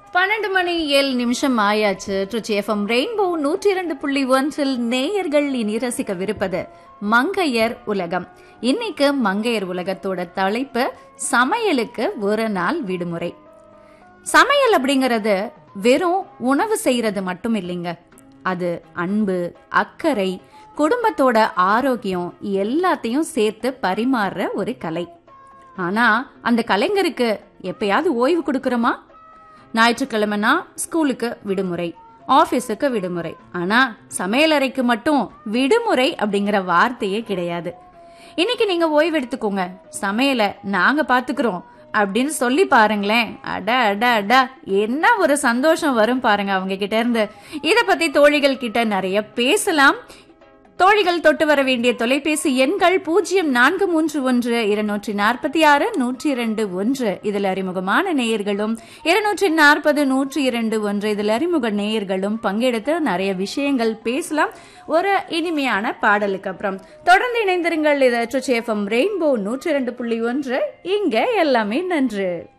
பன்னெண்டு மணி ஏழு நிமிஷம் ஆயாச்சு ட்ரிச்சி எஃப்எம் ரெயின்போ நூற்றி இரண்டு புள்ளி ஒன்றில் நேயர்கள் இனி ரசிக்கவிருப்பது மங்கையர் உலகம் இன்னைக்கு மங்கையர் உலகத்தோட தலைப்பு சமையலுக்கு ஒரு நாள் விடுமுறை சமையல் அப்படிங்கறது வெறும் உணவு செய்யறது மட்டும் இல்லைங்க அது அன்பு அக்கறை குடும்பத்தோட ஆரோக்கியம் எல்லாத்தையும் சேர்த்து பரிமாறுற ஒரு கலை ஆனா அந்த கலைஞருக்கு எப்பயாவது ஓய்வு கொடுக்கறோமா ஞாயிற்றுக்கிழமைனா ஸ்கூலுக்கு விடுமுறை ஆபீஸுக்கு விடுமுறை ஆனா சமையலறைக்கு மட்டும் விடுமுறை அப்படிங்கிற வார்த்தையே கிடையாது இன்னைக்கு நீங்க ஓய்வு எடுத்துக்கோங்க சமையலை நாங்க பாத்துக்கிறோம் அப்படின்னு சொல்லி பாருங்களேன் அட அட அட என்ன ஒரு சந்தோஷம் வரும் பாருங்க அவங்க கிட்ட இருந்து இத பத்தி தோழிகள் கிட்ட நிறைய பேசலாம் தோழிகள் தொட்டு வர வேண்டிய தொலைபேசி எண்கள் பூஜ்ஜியம் நான்கு மூன்று ஒன்று இருநூற்றி நாற்பத்தி ஆறு நூற்றி இரண்டு ஒன்று இதில் அறிமுகமான நேயர்களும் இருநூற்றி நாற்பது நூற்றி இரண்டு ஒன்று இதில் அறிமுக நேயர்களும் பங்கெடுத்து நிறைய விஷயங்கள் பேசலாம் ஒரு இனிமையான பாடலுக்கு அப்புறம் தொடர்ந்து இணைந்திருங்கள் இது எஃப்எம் ரெயின்போ நூற்றி இரண்டு புள்ளி ஒன்று இங்க எல்லாமே நன்று